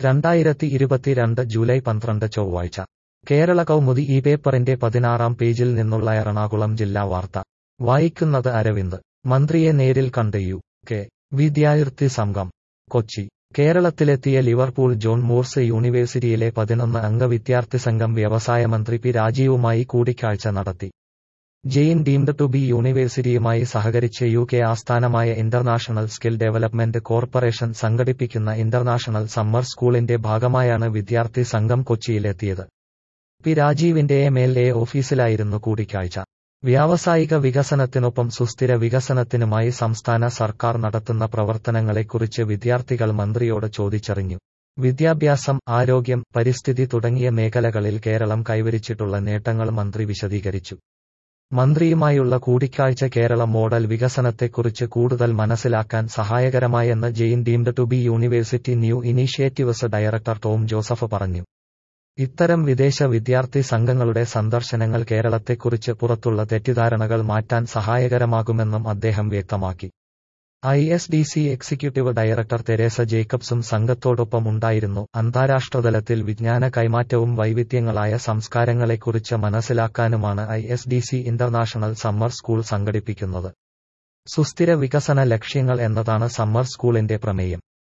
രണ്ടായിരത്തി ഇരുപത്തിരണ്ട് ജൂലൈ പന്ത്രണ്ട് ചൊവ്വാഴ്ച കേരള കൗമുദി ഈ പേപ്പറിന്റെ പതിനാറാം പേജിൽ നിന്നുള്ള എറണാകുളം ജില്ലാ വാർത്ത വായിക്കുന്നത് അരവിന്ദ് മന്ത്രിയെ നേരിൽ കണ്ട് യു കെ വിദ്യാർത്ഥി സംഘം കൊച്ചി കേരളത്തിലെത്തിയ ലിവർപൂൾ ജോൺ മൂർസ് യൂണിവേഴ്സിറ്റിയിലെ പതിനൊന്ന് അംഗ വിദ്യാർത്ഥി സംഘം വ്യവസായ മന്ത്രി പി രാജീവുമായി കൂടിക്കാഴ്ച നടത്തി ജെയിൻ ഡീംഡ് ടു ബി യൂണിവേഴ്സിറ്റിയുമായി സഹകരിച്ച് യു കെ ആസ്ഥാനമായ ഇന്റർനാഷണൽ സ്കിൽ ഡെവലപ്മെന്റ് കോർപ്പറേഷൻ സംഘടിപ്പിക്കുന്ന ഇന്റർനാഷണൽ സമ്മർ സ്കൂളിന്റെ ഭാഗമായാണ് വിദ്യാർത്ഥി സംഘം കൊച്ചിയിലെത്തിയത് പി രാജീവിന്റെ എം എൽ എ ഓഫീസിലായിരുന്നു കൂടിക്കാഴ്ച വ്യാവസായിക വികസനത്തിനൊപ്പം സുസ്ഥിര വികസനത്തിനുമായി സംസ്ഥാന സർക്കാർ നടത്തുന്ന പ്രവർത്തനങ്ങളെക്കുറിച്ച് വിദ്യാർത്ഥികൾ മന്ത്രിയോട് ചോദിച്ചറിഞ്ഞു വിദ്യാഭ്യാസം ആരോഗ്യം പരിസ്ഥിതി തുടങ്ങിയ മേഖലകളിൽ കേരളം കൈവരിച്ചിട്ടുള്ള നേട്ടങ്ങൾ മന്ത്രി വിശദീകരിച്ചു മന്ത്രിയുമായുള്ള കൂടിക്കാഴ്ച കേരള മോഡൽ വികസനത്തെക്കുറിച്ച് കൂടുതൽ മനസ്സിലാക്കാൻ സഹായകരമായെന്ന് Jain deemed to be university new initiatives director Tom Joseph പറഞ്ഞു ഇത്തരം വിദേശ വിദ്യാർത്ഥി സംഘങ്ങളുടെ സന്ദർശനങ്ങൾ കേരളത്തെക്കുറിച്ച് പുറത്തുള്ള തെറ്റിദ്ധാരണകൾ മാറ്റാൻ സഹായകരമാകുമെന്നും അദ്ദേഹം വ്യക്തമാക്കി I S D C executive director Teresa ജേക്കബ്സും സംഘത്തോടൊപ്പം ഉണ്ടായിരുന്നു അന്താരാഷ്ട്രതലത്തിൽ വിജ്ഞാന കൈമാറ്റവും വൈവിധ്യങ്ങളായ സംസ്കാരങ്ങളെക്കുറിച്ച് മനസ്സിലാക്കാനുമാണ് I S D C international summer school സംഘടിപ്പിക്കുന്നത് സുസ്ഥിര വികസന ലക്ഷ്യങ്ങൾ എന്നതാണ് സമ്മർ സ്കൂളിന്റെ പ്രമേയം